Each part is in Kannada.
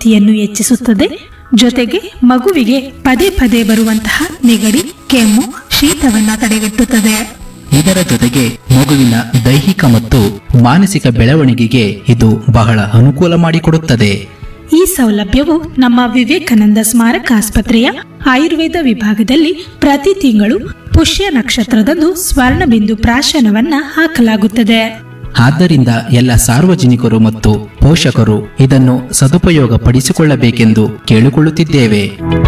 ಶಕ್ತಿಯನ್ನು ಹೆಚ್ಚಿಸುತ್ತದೆ ಜೊತೆಗೆ ಮಗುವಿಗೆ ಪದೇ ಪದೇ ಬರುವಂತಹ ನೆಗಡಿ ಕೆಮ್ಮು ಶೀತವನ್ನ ತಡೆಗಟ್ಟುತ್ತದೆ ಇದರ ಜೊತೆಗೆ ಮಗುವಿನ ದೈಹಿಕ ಮತ್ತು ಮಾನಸಿಕ ಬೆಳವಣಿಗೆಗೆ ಇದು ಬಹಳ ಅನುಕೂಲ ಮಾಡಿಕೊಡುತ್ತದೆ ಈ ಸೌಲಭ್ಯವು ನಮ್ಮ ವಿವೇಕಾನಂದ ಸ್ಮಾರಕ ಆಸ್ಪತ್ರೆಯ ಆಯುರ್ವೇದ ವಿಭಾಗದಲ್ಲಿ ಪ್ರತಿ ತಿಂಗಳು ಪುಷ್ಯ ನಕ್ಷತ್ರದಂದು ಸ್ವರ್ಣಬಿಂದು ಪ್ರಾಶನವನ್ನ ಹಾಕಲಾಗುತ್ತದೆ ಆದ್ದರಿಂದ ಎಲ್ಲ ಸಾರ್ವಜನಿಕರು ಮತ್ತು ಪೋಷಕರು ಇದನ್ನು ಸದುಪಯೋಗ ಪಡಿಸಿಕೊಳ್ಳಬೇಕೆಂದು ಕೇಳಿಕೊಳ್ಳುತ್ತಿದ್ದೇವೆ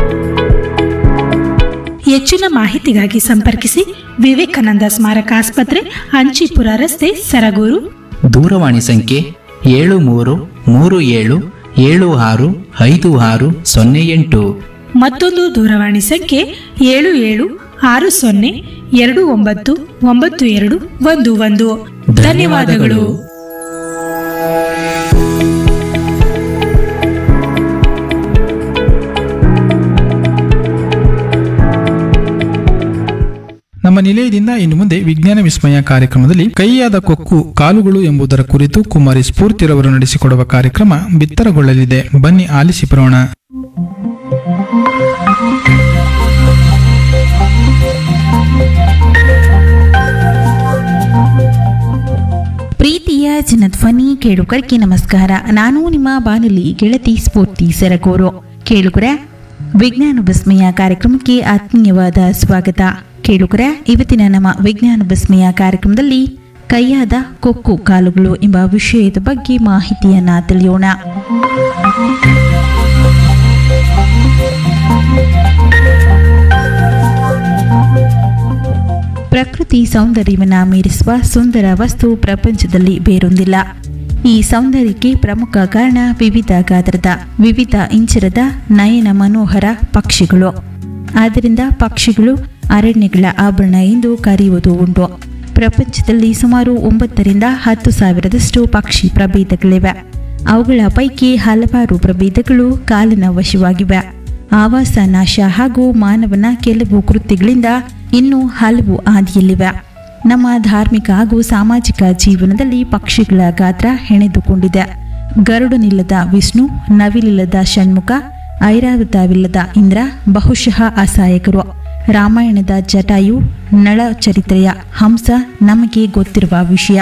ಹೆಚ್ಚಿನ ಮಾಹಿತಿಗಾಗಿ ಸಂಪರ್ಕಿಸಿ ವಿವೇಕಾನಂದ ಸ್ಮಾರಕ ಆಸ್ಪತ್ರೆ ಅಂಚಿಪುರ ರಸ್ತೆ ಸರಗೂರು ದೂರವಾಣಿ ಸಂಖ್ಯೆ ಏಳು ಮೂರು ಮೂರು ಏಳು ಏಳು ಆರು ಐದು ಆರು ಸೊನ್ನೆ ಎಂಟು ಮತ್ತೊಂದು ದೂರವಾಣಿ ಸಂಖ್ಯೆ ಏಳು ಏಳು ಆರು ಸೊನ್ನೆ ಎರಡು ಒಂಬತ್ತು ಒಂಬತ್ತು ಎರಡು ಒಂದು ಒಂದು ಧನ್ಯವಾದಗಳು ನಮ್ಮ ನಿಲಯದಿಂದ ಇನ್ನು ಮುಂದೆ ವಿಜ್ಞಾನ ವಿಸ್ಮಯ ಕಾರ್ಯಕ್ರಮದಲ್ಲಿ ಕೈಯಾದ ಕೊಕ್ಕು ಕಾಲುಗಳು ಎಂಬುದರ ಕುರಿತು ಕುಮಾರಿ ಸ್ಫೂರ್ತಿರವರು ನಡೆಸಿಕೊಡುವ ಕಾರ್ಯಕ್ರಮ ಬಿತ್ತರಗೊಳ್ಳಲಿದೆ ಬನ್ನಿ ಆಲಿಸಿ ಬರೋಣ ಪ್ರೀತಿಯ ಜನಧ್ವನಿ ಕೇಳುಗರಿಗೆ ನಮಸ್ಕಾರ ನಾನು ನಿಮ್ಮ ಬಾನುಲಿ ಗೆಳತಿ ಸ್ಫೂರ್ತಿ ಸೆರಗೂರು ಕೇಳುಗರ ವಿಜ್ಞಾನ ವಿಸ್ಮಯ ಕಾರ್ಯಕ್ರಮಕ್ಕೆ ಆತ್ಮೀಯವಾದ ಸ್ವಾಗತ ಕೇಳುಗರ ಇವತ್ತಿನ ನಮ್ಮ ವಿಜ್ಞಾನ ವಿಸ್ಮಯ ಕಾರ್ಯಕ್ರಮದಲ್ಲಿ ಕೈಯಾದ ಕೊಕ್ಕು ಕಾಲುಗಳು ಎಂಬ ವಿಷಯದ ಬಗ್ಗೆ ಮಾಹಿತಿಯನ್ನ ತಿಳಿಯೋಣ ಪ್ರಕೃತಿ ಸೌಂದರ್ಯವನ್ನ ಮೀರಿಸುವ ಸುಂದರ ವಸ್ತು ಪ್ರಪಂಚದಲ್ಲಿ ಬೇರೊಂದಿಲ್ಲ ಈ ಸೌಂದರ್ಯಕ್ಕೆ ಪ್ರಮುಖ ಕಾರಣ ವಿವಿಧ ಗಾತ್ರದ ವಿವಿಧ ಇಂಚರದ ನಯನ ಮನೋಹರ ಪಕ್ಷಿಗಳು ಆದ್ದರಿಂದ ಪಕ್ಷಿಗಳು ಅರಣ್ಯಗಳ ಆಭರಣ ಎಂದು ಕರೆಯುವುದು ಉಂಟು ಪ್ರಪಂಚದಲ್ಲಿ ಸುಮಾರು ಒಂಬತ್ತರಿಂದ ಹತ್ತು ಸಾವಿರದಷ್ಟು ಪಕ್ಷಿ ಪ್ರಭೇದಗಳಿವೆ ಅವುಗಳ ಪೈಕಿ ಹಲವಾರು ಪ್ರಭೇದಗಳು ಕಾಲಿನ ವಶವಾಗಿವೆ ಆವಾಸ ನಾಶ ಹಾಗೂ ಮಾನವನ ಕೆಲವು ಕೃತ್ಯಗಳಿಂದ ಇನ್ನೂ ಹಲವು ಹಾದಿಯಲ್ಲಿವೆ ನಮ್ಮ ಧಾರ್ಮಿಕ ಹಾಗೂ ಸಾಮಾಜಿಕ ಜೀವನದಲ್ಲಿ ಪಕ್ಷಿಗಳ ಗಾತ್ರ ಹೆಣೆದುಕೊಂಡಿದೆ ಗರುಡನಿಲ್ಲದ ವಿಷ್ಣು ನವಿಲಿಲ್ಲದ ಷಣ್ಮುಖ ಐರಾವತವಿಲ್ಲದ ಇಂದ್ರ ಬಹುಶಃ ಅಸಹಾಯಕರು ರಾಮಾಯಣದ ಜಟಾಯು ನಳಚರಿತ್ರೆಯ ಹಂಸ ನಮಗೆ ಗೊತ್ತಿರುವ ವಿಷಯ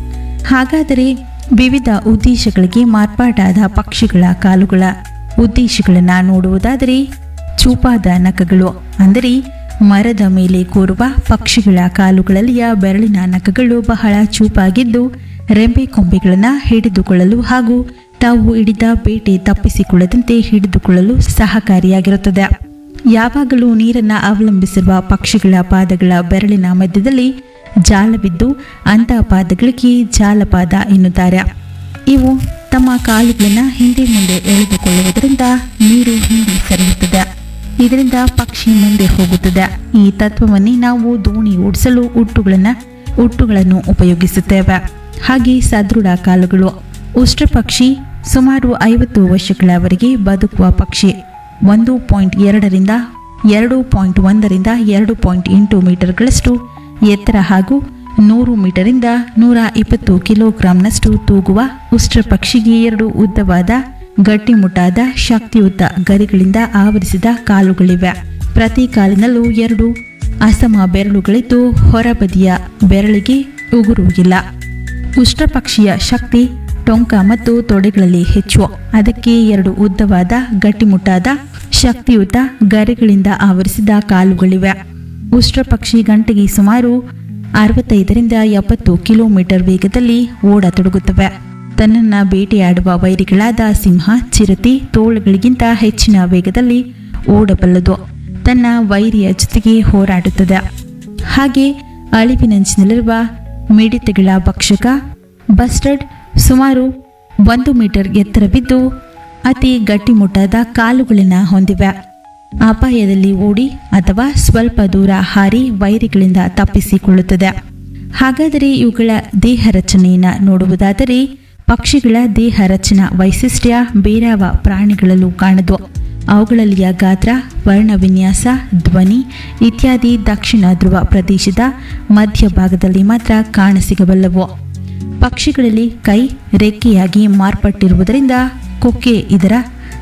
ಹಾಗಾದರೆ ವಿವಿಧ ಉದ್ದೇಶಗಳಿಗೆ ಮಾರ್ಪಾಟಾದ ಪಕ್ಷಿಗಳ ಕಾಲುಗಳ ಉದ್ದೇಶಗಳನ್ನು ನೋಡುವುದಾದರೆ ಚೂಪಾದ ನಖಗಳು ಅಂದರೆ ಮರದ ಮೇಲೆ ಕೂರುವ ಪಕ್ಷಿಗಳ ಕಾಲುಗಳಲ್ಲಿಯ ಬೆರಳಿನ ನಖಗಳು ಬಹಳ ಚೂಪಾಗಿದ್ದು ರೆಂಬೆ ಕೊಂಬೆಗಳನ್ನು ಹಿಡಿದುಕೊಳ್ಳಲು ಹಾಗೂ ತಾವು ಹಿಡಿದ ಬೇಟೆ ತಪ್ಪಿಸಿಕೊಳ್ಳದಂತೆ ಹಿಡಿದುಕೊಳ್ಳಲು ಸಹಕಾರಿಯಾಗಿರುತ್ತದೆ ಯಾವಾಗಲೂ ನೀರನ್ನು ಅವಲಂಬಿಸಿರುವ ಪಕ್ಷಿಗಳ ಪಾದಗಳ ಬೆರಳಿನ ಮಧ್ಯದಲ್ಲಿ ಜಾಲವಿದ್ದು ಅಂತಹ ಪಾದಗಳಿಗೆ ಜಾಲಪಾದ ಎನ್ನುತ್ತಾರೆ ಇವು ತಮ್ಮ ಕಾಲುಗಳನ್ನು ಹಿಂದೆ ಮುಂದೆ ಎಳೆದುಕೊಳ್ಳುವುದರಿಂದ ನೀರು ಹಿಂದೆ ಸರಿಯುತ್ತದೆ ಇದರಿಂದ ಪಕ್ಷಿ ಮುಂದೆ ಹೋಗುತ್ತದೆ ಈ ತತ್ವವನ್ನೇ ನಾವು ದೋಣಿ ಓಡಿಸಲು ಉಟ್ಟುಗಳನ್ನು ಉಟ್ಟುಗಳನ್ನು ಉಪಯೋಗಿಸುತ್ತೇವೆ ಹಾಗೆ ಸದೃಢ ಕಾಲುಗಳು ಉಷ್ಟ್ರ ಪಕ್ಷಿ ಸುಮಾರು ಐವತ್ತು ವರ್ಷಗಳವರೆಗೆ ಬದುಕುವ ಪಕ್ಷಿ ಒಂದು ಪಾಯಿಂಟ್ ಎರಡರಿಂದ ಎರಡು ಪಾಯಿಂಟ್ ಒಂದರಿಂದ ಎರಡು ಪಾಯಿಂಟ್ ಎಂಟು ಮೀಟರ್ಗಳಷ್ಟು ಎತ್ತರ ಹಾಗೂ ನೂರು ಮೀಟರಿಂದ ನೂರ ಇಪ್ಪತ್ತು ಕಿಲೋಗ್ರಾಂನಷ್ಟು ತೂಗುವ ಉಷ್ಟ್ರ ಪಕ್ಷಿಗೆ ಎರಡು ಉದ್ದವಾದ ಗಟ್ಟಿಮುಟ್ಟಾದ ಶಕ್ತಿಯುತ ಗರಿಗಳಿಂದ ಆವರಿಸಿದ ಕಾಲುಗಳಿವೆ ಪ್ರತಿ ಕಾಲಿನಲ್ಲೂ ಎರಡು ಅಸಮ ಬೆರಳುಗಳಿದ್ದು ಹೊರಬದಿಯ ಬೆರಳಿಗೆ ಉಗುರು ಇಲ್ಲ ಉಷ್ಟ್ರಪಕ್ಷಿಯ ಶಕ್ತಿ ಟೊಂಕ ಮತ್ತು ತೊಡೆಗಳಲ್ಲಿ ಹೆಚ್ಚು ಅದಕ್ಕೆ ಎರಡು ಉದ್ದವಾದ ಗಟ್ಟಿಮುಟ್ಟಾದ ಶಕ್ತಿಯುತ ಗರಿಗಳಿಂದ ಆವರಿಸಿದ ಕಾಲುಗಳಿವೆ ಉಷ್ಟ್ರಪಕ್ಷಿ ಗಂಟೆಗೆ ಸುಮಾರು ಅರವತ್ತೈದರಿಂದ ಎಪ್ಪತ್ತು ಕಿಲೋಮೀಟರ್ ವೇಗದಲ್ಲಿ ಓಡತೊಡಗುತ್ತವೆ ತನ್ನನ್ನು ಬೇಟೆಯಾಡುವ ವೈರಿಗಳಾದ ಸಿಂಹ ಚಿರತೆ ತೋಳುಗಳಿಗಿಂತ ಹೆಚ್ಚಿನ ವೇಗದಲ್ಲಿ ಓಡಬಲ್ಲದು ತನ್ನ ವೈರಿಯ ಜೊತೆಗೆ ಹೋರಾಡುತ್ತದೆ ಹಾಗೆ ಅಳಿವಿನಂಚಿನಲ್ಲಿರುವ ಮಿಡಿತೆಗಳ ಭಕ್ಷಕ ಬಸ್ಟರ್ಡ್ ಸುಮಾರು ಒಂದು ಮೀಟರ್ ಎತ್ತರವಿದ್ದು ಅತಿ ಗಟ್ಟಿಮುಟ್ಟಾದ ಕಾಲುಗಳನ್ನು ಹೊಂದಿವೆ ಅಪಾಯದಲ್ಲಿ ಓಡಿ ಅಥವಾ ಸ್ವಲ್ಪ ದೂರ ಹಾರಿ ವೈರಿಗಳಿಂದ ತಪ್ಪಿಸಿಕೊಳ್ಳುತ್ತದೆ ಹಾಗಾದರೆ ಇವುಗಳ ದೇಹ ರಚನೆಯನ್ನು ನೋಡುವುದಾದರೆ ಪಕ್ಷಿಗಳ ದೇಹ ರಚನಾ ವೈಶಿಷ್ಟ್ಯ ಬೇರಾವ ಪ್ರಾಣಿಗಳಲ್ಲೂ ಕಾಣದು ಅವುಗಳಲ್ಲಿಯ ಗಾತ್ರ ವರ್ಣವಿನ್ಯಾಸ ಧ್ವನಿ ಇತ್ಯಾದಿ ದಕ್ಷಿಣ ಧ್ರುವ ಪ್ರದೇಶದ ಮಧ್ಯಭಾಗದಲ್ಲಿ ಮಾತ್ರ ಕಾಣಸಿಗಬಲ್ಲವು ಪಕ್ಷಿಗಳಲ್ಲಿ ಕೈ ರೆಕ್ಕೆಯಾಗಿ ಮಾರ್ಪಟ್ಟಿರುವುದರಿಂದ ಕೊಕ್ಕೆ ಇದರ